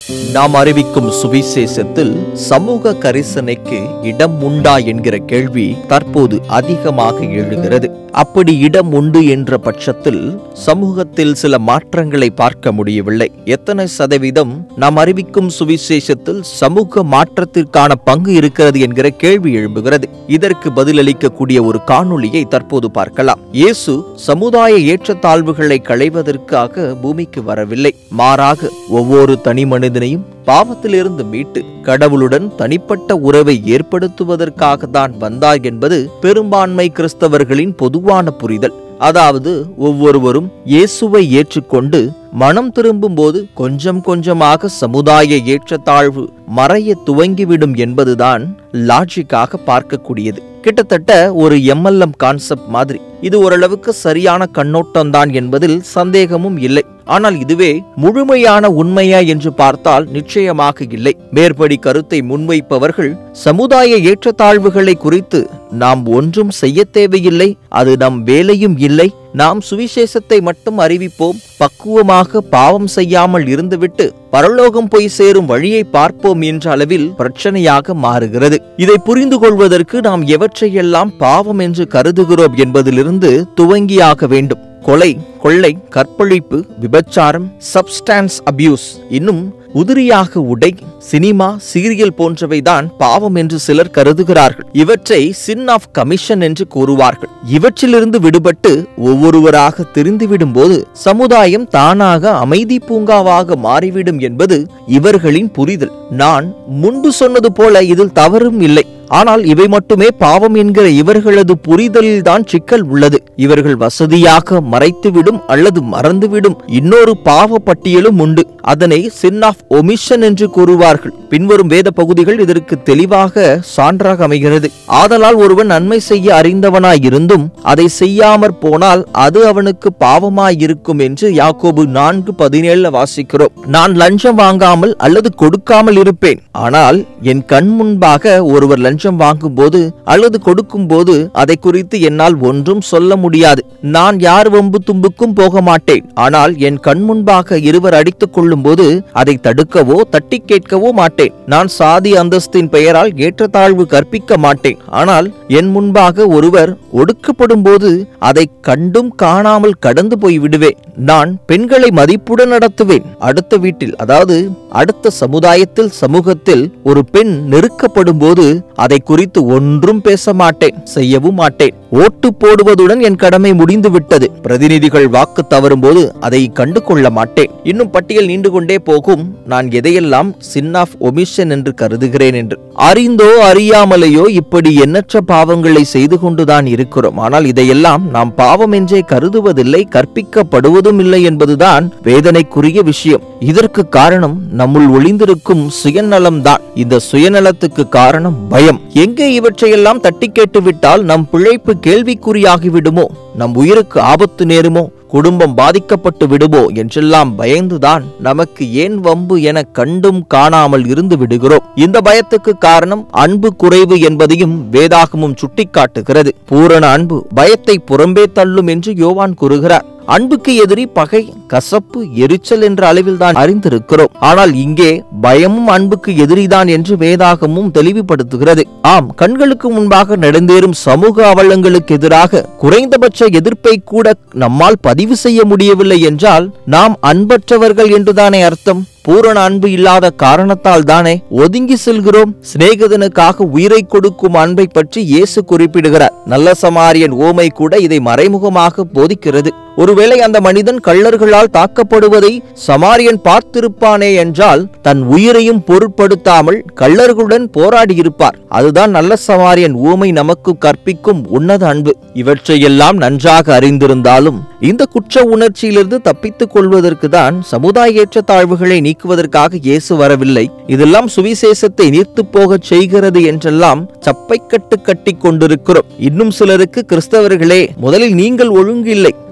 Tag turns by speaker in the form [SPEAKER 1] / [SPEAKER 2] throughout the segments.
[SPEAKER 1] நாம் அறிவிக்கும் சுவிசேஷத்தில் சமூக கரிசனைக்கு இடம் உண்டா என்கிற கேள்வி தற்போது அதிகமாக எழுகிறது அப்படி இடம் உண்டு என்ற பட்சத்தில் சமூகத்தில் சில மாற்றங்களை பார்க்க முடியவில்லை எத்தனை சதவீதம் நாம் அறிவிக்கும் சுவிசேஷத்தில் சமூக மாற்றத்திற்கான பங்கு இருக்கிறது என்கிற கேள்வி எழும்புகிறது இதற்கு பதிலளிக்கக்கூடிய ஒரு காணொளியை தற்போது பார்க்கலாம் இயேசு சமுதாய ஏற்றத்தாழ்வுகளை களைவதற்காக பூமிக்கு வரவில்லை மாறாக ஒவ்வொரு தனி மனிதனையும் பாவத்திலிருந்து மீட்டு கடவுளுடன் தனிப்பட்ட உறவை ஏற்படுத்துவதற்காக தான் வந்தார் என்பது பெரும்பான்மை கிறிஸ்தவர்களின் பொதுவான புரிதல் அதாவது ஒவ்வொருவரும் இயேசுவை ஏற்றுக்கொண்டு மனம் திரும்பும்போது கொஞ்சம் கொஞ்சமாக சமுதாய ஏற்றத்தாழ்வு மறைய துவங்கிவிடும் என்பதுதான் லாஜிக்காக பார்க்கக்கூடியது கிட்டத்தட்ட ஒரு எம்எல்எம் கான்செப்ட் மாதிரி இது ஓரளவுக்கு சரியான கண்ணோட்டம்தான் என்பதில் சந்தேகமும் இல்லை ஆனால் இதுவே முழுமையான உண்மையா என்று பார்த்தால் நிச்சயமாக இல்லை மேற்படி கருத்தை முன்வைப்பவர்கள் சமுதாய ஏற்றத்தாழ்வுகளை குறித்து நாம் ஒன்றும் செய்ய தேவையில்லை அது நம் வேலையும் இல்லை நாம் சுவிசேஷத்தை மட்டும் அறிவிப்போம் பக்குவமாக பாவம் செய்யாமல் இருந்துவிட்டு பரலோகம் போய் சேரும் வழியை பார்ப்போம் என்ற அளவில் பிரச்சனையாக மாறுகிறது இதை புரிந்து கொள்வதற்கு நாம் எவற்றையெல்லாம் பாவம் என்று கருதுகிறோம் என்பதிலிருந்து துவங்கியாக வேண்டும் கொலை கொள்ளை கற்பழிப்பு விபச்சாரம் சப்ஸ்டான்ஸ் அபியூஸ் இன்னும் உதிரியாக உடை சினிமா சீரியல் போன்றவைதான் பாவம் என்று சிலர் கருதுகிறார்கள் இவற்றை சின் ஆஃப் கமிஷன் என்று கூறுவார்கள் இவற்றிலிருந்து விடுபட்டு ஒவ்வொருவராக தெரிந்துவிடும் போது சமுதாயம் தானாக அமைதி பூங்காவாக மாறிவிடும் என்பது இவர்களின் புரிதல் நான் முன்பு சொன்னது போல இதில் தவறும் இல்லை ஆனால் இவை மட்டுமே பாவம் என்கிற இவர்களது புரிதலில்தான் சிக்கல் உள்ளது இவர்கள் வசதியாக மறைத்துவிடும் அல்லது மறந்துவிடும் இன்னொரு பாவ பட்டியலும் உண்டு அதனை சின் ஆஃப் ஒமிஷன் என்று கூறுவார்கள் பின்வரும் வேத பகுதிகள் இதற்கு தெளிவாக சான்றாக அமைகிறது ஆதலால் ஒருவன் நன்மை செய்ய அறிந்தவனாய் இருந்தும் அதை செய்யாமற் போனால் அது அவனுக்கு பாவமாயிருக்கும் என்று யாக்கோபு நான்கு பதினேழுல வாசிக்கிறோம் நான் லஞ்சம் வாங்காமல் அல்லது கொடுக்காமல் இருப்பேன் ஆனால் என் கண் முன்பாக ஒருவர் லஞ்சம் வாங்கும்போது அல்லது கொடுக்கும்போது அதை குறித்து என்னால் ஒன்றும் சொல்ல முடியாது நான் யார் வம்பு தும்புக்கும் போக மாட்டேன் ஆனால் என் கண் முன்பாக இருவர் அடித்துக் கொள்ளும்போது அதை தடுக்கவோ தட்டி கேட்கவோ மாட்டேன் நான் சாதி அந்தஸ்தின் பெயரால் ஏற்றத்தாழ்வு கற்பிக்க மாட்டேன் ஆனால் என் முன்பாக ஒருவர் ஒடுக்கப்படும் போது அதை கண்டும் காணாமல் கடந்து போய் விடுவேன் நான் பெண்களை மதிப்புடன் நடத்துவேன் அடுத்த வீட்டில் அதாவது அடுத்த சமுதாயத்தில் சமூகத்தில் ஒரு பெண் நெருக்கப்படும் போது அதை குறித்து ஒன்றும் பேச மாட்டேன் செய்யவும் மாட்டேன் ஓட்டு போடுவதுடன் என் கடமை முடிந்து விட்டது பிரதிநிதிகள் வாக்கு தவறும் போது அதை கண்டு கொள்ள மாட்டேன் இன்னும் பட்டியல் நீண்டு கொண்டே போகும் நான் எதையெல்லாம் சின் ஆஃப் ஒமிஷன் என்று கருதுகிறேன் என்று அறிந்தோ அறியாமலேயோ இப்படி எண்ணற்ற பாவங்களை செய்து கொண்டுதான் இருக்கிறோம் ஆனால் இதையெல்லாம் நாம் பாவம் என்றே கருதுவதில்லை கற்பிக்கப்படுவதும் இல்லை என்பதுதான் வேதனைக்குரிய விஷயம் இதற்கு காரணம் நம்முள் ஒளிந்திருக்கும் சுயநலம்தான் இந்த சுயநலத்துக்கு காரணம் பயம் எங்கே இவற்றையெல்லாம் தட்டி கேட்டு விட்டால் நம் பிழைப்பு கேள்விக்குறியாகிவிடுமோ நம் உயிருக்கு ஆபத்து நேருமோ குடும்பம் பாதிக்கப்பட்டு விடுமோ என்றெல்லாம் பயந்துதான் நமக்கு ஏன் வம்பு என கண்டும் காணாமல் இருந்து விடுகிறோம் இந்த பயத்துக்கு காரணம் அன்பு குறைவு என்பதையும் வேதாகமும் சுட்டிக்காட்டுகிறது பூரண அன்பு பயத்தை புறம்பே தள்ளும் என்று யோவான் கூறுகிறார் அன்புக்கு எதிரி பகை கசப்பு எரிச்சல் என்ற அளவில் தான் அறிந்திருக்கிறோம் ஆனால் இங்கே பயமும் அன்புக்கு எதிரிதான் என்று வேதாகமும் தெளிவுபடுத்துகிறது ஆம் கண்களுக்கு முன்பாக நடந்தேறும் சமூக அவலங்களுக்கு எதிராக குறைந்தபட்ச எதிர்ப்பை கூட நம்மால் பதிவு செய்ய முடியவில்லை என்றால் நாம் அன்பற்றவர்கள் என்றுதானே அர்த்தம் பூரண அன்பு இல்லாத காரணத்தால் தானே ஒதுங்கி செல்கிறோம் சிநேகிதனுக்காக உயிரை கொடுக்கும் அன்பை பற்றி இயேசு குறிப்பிடுகிறார் நல்ல சமாரியன் ஓமை கூட இதை மறைமுகமாக போதிக்கிறது ஒருவேளை அந்த மனிதன் கள்ளர்களால் தாக்கப்படுவதை சமாரியன் பார்த்திருப்பானே என்றால் தன் உயிரையும் பொருட்படுத்தாமல் கள்ளர்களுடன் போராடியிருப்பார் அதுதான் நல்ல சமாரியன் ஊமை நமக்கு கற்பிக்கும் உன்னத அன்பு இவற்றையெல்லாம் நன்றாக அறிந்திருந்தாலும் இந்த குற்ற உணர்ச்சியிலிருந்து தப்பித்துக் கொள்வதற்கு தான் சமுதாய ஏற்றத்தாழ்வுகளை நீக்குவதற்காக இயேசு வரவில்லை இதெல்லாம் சுவிசேஷத்தை நீர்த்து போகச் செய்கிறது என்றெல்லாம் சப்பை கட்டு கட்டி கொண்டிருக்கிறோம் இன்னும் சிலருக்கு கிறிஸ்தவர்களே முதலில் நீங்கள் ஒழுங்கு இல்லை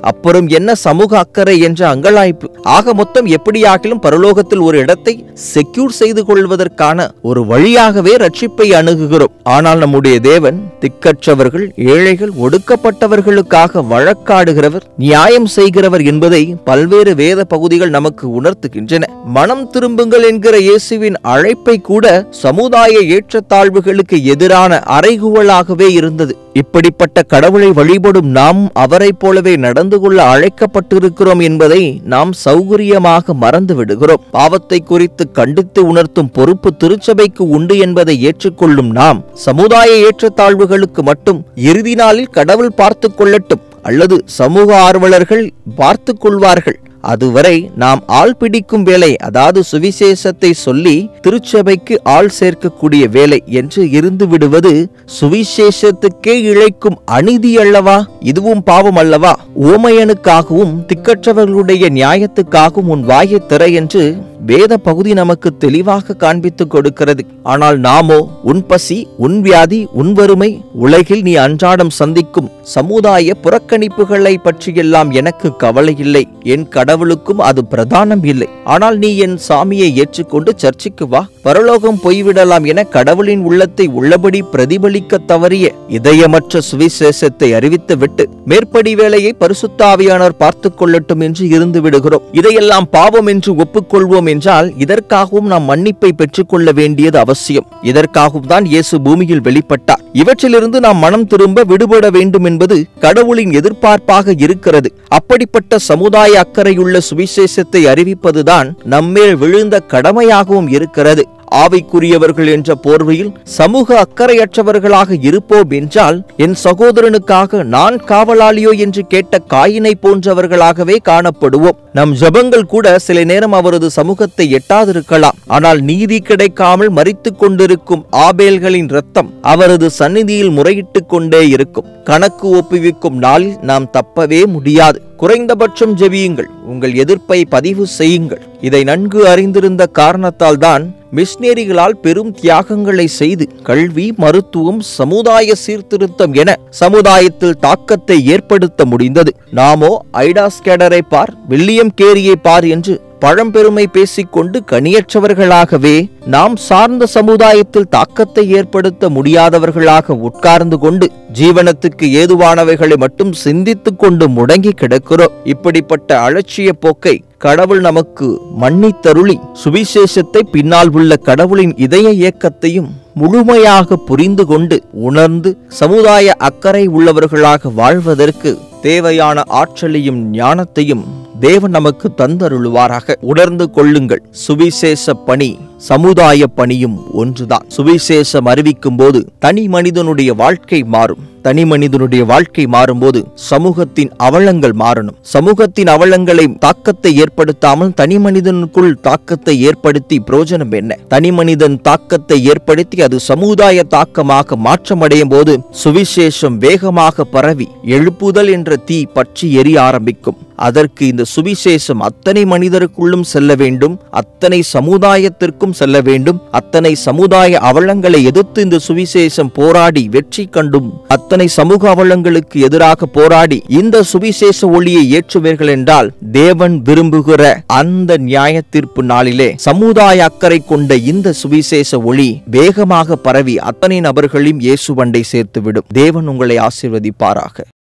[SPEAKER 1] அப்புறம் என்ன சமூக அக்கறை என்ற அங்கலாய்ப்பு ஆக மொத்தம் எப்படியாகிலும் பரலோகத்தில் ஒரு இடத்தை செக்யூர் செய்து கொள்வதற்கான ஒரு வழியாகவே ரட்சிப்பை அணுகுகிறோம் ஆனால் நம்முடைய தேவன் திக்கற்றவர்கள் ஏழைகள் ஒடுக்கப்பட்டவர்களுக்காக வழக்காடுகிறவர் நியாயம் செய்கிறவர் என்பதை பல்வேறு வேத பகுதிகள் நமக்கு உணர்த்துகின்றன மனம் திரும்புங்கள் என்கிற இயேசுவின் அழைப்பை கூட சமுதாய ஏற்றத்தாழ்வுகளுக்கு எதிரான அறைகூவலாகவே இருந்தது இப்படிப்பட்ட கடவுளை வழிபடும் நாம் அவரைப் போலவே நடந்து கொள்ள அழைக்கப்பட்டிருக்கிறோம் என்பதை நாம் சௌகரியமாக மறந்து விடுகிறோம் பாவத்தை குறித்து கண்டித்து உணர்த்தும் பொறுப்பு திருச்சபைக்கு உண்டு என்பதை ஏற்றுக்கொள்ளும் நாம் சமுதாய ஏற்றத்தாழ்வுகளுக்கு மட்டும் இறுதி நாளில் கடவுள் பார்த்து கொள்ளட்டும் அல்லது சமூக ஆர்வலர்கள் பார்த்து கொள்வார்கள் அதுவரை நாம் ஆள் பிடிக்கும் வேலை அதாவது சுவிசேஷத்தை சொல்லி திருச்சபைக்கு ஆள் சேர்க்கக்கூடிய வேலை என்று இருந்து விடுவது சுவிசேஷத்துக்கே இழைக்கும் அநீதி அல்லவா இதுவும் பாவம் அல்லவா ஓமையனுக்காகவும் திக்கற்றவர்களுடைய நியாயத்துக்காகவும் உன் வாயை திற என்று வேத பகுதி நமக்கு தெளிவாக காண்பித்துக் கொடுக்கிறது ஆனால் நாமோ உன் பசி உன் வியாதி உன் வறுமை உலகில் நீ அன்றாடம் சந்திக்கும் சமுதாய புறக்கணிப்புகளை பற்றியெல்லாம் எனக்கு கவலை இல்லை என் கடவுளுக்கும் அது பிரதானம் இல்லை ஆனால் நீ என் சாமியை ஏற்றுக்கொண்டு சர்ச்சுக்கு வா பரலோகம் போய்விடலாம் என கடவுளின் உள்ளத்தை உள்ளபடி பிரதிபலிக்க தவறிய இதயமற்ற சுவிசேஷத்தை அறிவித்துவிட்டு மேற்படி வேலையை பரிசுத்தாவியானவர் பார்த்துக் கொள்ளட்டும் என்று இருந்து விடுகிறோம் இதையெல்லாம் பாவம் என்று ஒப்புக்கொள்வோம் என்றால் இதற்காகவும் நாம் மன்னிப்பை பெற்றுக்கொள்ள வேண்டியது அவசியம் இதற்காகவும் தான் இயேசு பூமியில் வெளிப்பட்டார் இவற்றிலிருந்து நாம் மனம் திரும்ப விடுபட வேண்டும் என்பது கடவுளின் எதிர்பார்ப்பாக இருக்கிறது அப்படிப்பட்ட சமுதாய அக்கறையுள்ள சுவிசேஷத்தை அறிவிப்பதுதான் நம்மேல் விழுந்த கடமையாகவும் இருக்கிறது ஆவிக்குரியவர்கள் என்ற போர்வையில் சமூக அக்கறையற்றவர்களாக இருப்போம் என்றால் என் சகோதரனுக்காக நான் காவலாளியோ என்று கேட்ட காயினை போன்றவர்களாகவே காணப்படுவோம் நம் ஜபங்கள் கூட சில நேரம் அவரது சமூகத்தை எட்டாதிருக்கலாம் ஆனால் நீதி கிடைக்காமல் மறித்துக் கொண்டிருக்கும் ஆபேல்களின் ரத்தம் அவரது சந்நிதியில் முறையிட்டுக் கொண்டே இருக்கும் கணக்கு ஒப்புவிக்கும் நாளில் நாம் தப்பவே முடியாது குறைந்தபட்சம் ஜெபியுங்கள் உங்கள் எதிர்ப்பை பதிவு செய்யுங்கள் இதை நன்கு அறிந்திருந்த காரணத்தால் தான் மிஷினரிகளால் பெரும் தியாகங்களை செய்து கல்வி மருத்துவம் சமுதாய சீர்திருத்தம் என சமுதாயத்தில் தாக்கத்தை ஏற்படுத்த முடிந்தது நாமோ ஐடாஸ் கேடரை பார் வில்லியம் கேரியை பார் என்று பழம்பெருமை பேசிக்கொண்டு கனியற்றவர்களாகவே நாம் சார்ந்த சமுதாயத்தில் தாக்கத்தை ஏற்படுத்த முடியாதவர்களாக உட்கார்ந்து கொண்டு ஜீவனத்துக்கு ஏதுவானவைகளை மட்டும் சிந்தித்துக் கொண்டு முடங்கி கிடக்கிறோம் இப்படிப்பட்ட அலட்சிய போக்கை கடவுள் நமக்கு மன்னித்தருளி சுவிசேஷத்தை பின்னால் உள்ள கடவுளின் இதய இயக்கத்தையும் முழுமையாக புரிந்து கொண்டு உணர்ந்து சமுதாய அக்கறை உள்ளவர்களாக வாழ்வதற்கு தேவையான ஆற்றலையும் ஞானத்தையும் தேவன் நமக்கு தந்தருளுவாராக உணர்ந்து கொள்ளுங்கள் சுவிசேஷ பணி சமுதாய பணியும் ஒன்றுதான் சுவிசேஷம் அறிவிக்கும் போது தனி மனிதனுடைய வாழ்க்கை மாறும் தனி மனிதனுடைய வாழ்க்கை மாறும்போது சமூகத்தின் அவலங்கள் மாறணும் சமூகத்தின் அவலங்களை தாக்கத்தை ஏற்படுத்தாமல் தனி மனிதனுக்குள் தாக்கத்தை ஏற்படுத்தி பிரயோஜனம் என்ன தனி மனிதன் தாக்கத்தை ஏற்படுத்தி அது சமுதாய தாக்கமாக மாற்றமடையும் போது சுவிசேஷம் வேகமாக பரவி எழுப்புதல் என்ற தீ பற்றி எரிய ஆரம்பிக்கும் அதற்கு இந்த சுவிசேஷம் அத்தனை மனிதருக்குள்ளும் செல்ல வேண்டும் அத்தனை சமுதாயத்திற்கும் செல்ல வேண்டும் அத்தனை சமுதாய அவலங்களை எதிர்த்து இந்த சுவிசேஷம் போராடி வெற்றி கண்டும் அத்தனை சமூக அவலங்களுக்கு எதிராக போராடி இந்த சுவிசேஷ ஒளியை ஏற்றுவீர்கள் என்றால் தேவன் விரும்புகிற அந்த நியாய தீர்ப்பு நாளிலே சமுதாய அக்கறை கொண்ட இந்த சுவிசேஷ ஒளி வேகமாக பரவி அத்தனை நபர்களையும் இயேசுவண்டை சேர்த்துவிடும் தேவன் உங்களை ஆசீர்வதிப்பாராக